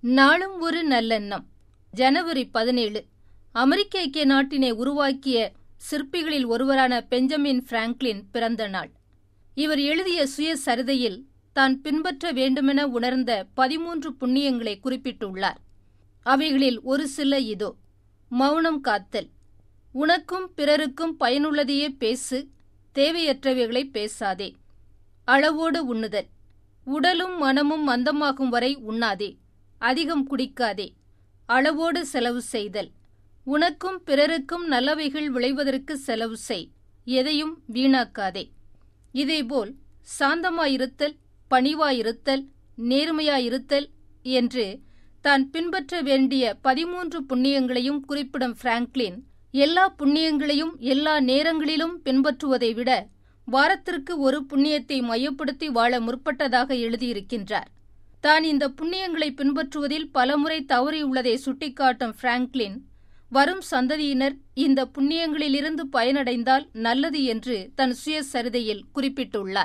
நாளும் ஒரு நல்லெண்ணம் ஜனவரி பதினேழு அமெரிக்க ஐக்கிய நாட்டினை உருவாக்கிய சிற்பிகளில் ஒருவரான பெஞ்சமின் பிராங்க்லின் பிறந்த நாள் இவர் எழுதிய சுயசரிதையில் தான் பின்பற்ற வேண்டுமென உணர்ந்த பதிமூன்று புண்ணியங்களை குறிப்பிட்டுள்ளார் அவைகளில் ஒரு சில இதோ மௌனம் காத்தல் உனக்கும் பிறருக்கும் பயனுள்ளதையே பேசு தேவையற்றவைகளை பேசாதே அளவோடு உண்ணுதல் உடலும் மனமும் மந்தமாகும் வரை உண்ணாதே அதிகம் குடிக்காதே அளவோடு செலவு செய்தல் உனக்கும் பிறருக்கும் நல்லவைகள் விளைவதற்கு செலவு செய் எதையும் வீணாக்காதே இதேபோல் சாந்தமாயிருத்தல் பணிவாயிருத்தல் நேர்மையாயிருத்தல் என்று தான் பின்பற்ற வேண்டிய பதிமூன்று புண்ணியங்களையும் குறிப்பிடும் பிராங்க்லின் எல்லா புண்ணியங்களையும் எல்லா நேரங்களிலும் பின்பற்றுவதை விட வாரத்திற்கு ஒரு புண்ணியத்தை மையப்படுத்தி வாழ முற்பட்டதாக எழுதியிருக்கின்றார் தான் இந்த புண்ணியங்களை பின்பற்றுவதில் பலமுறை தவறியுள்ளதை சுட்டிக்காட்டும் பிராங்க்லின் வரும் சந்ததியினர் இந்த புண்ணியங்களிலிருந்து பயனடைந்தால் நல்லது என்று தன் சுயசரிதையில் குறிப்பிட்டுள்ளார்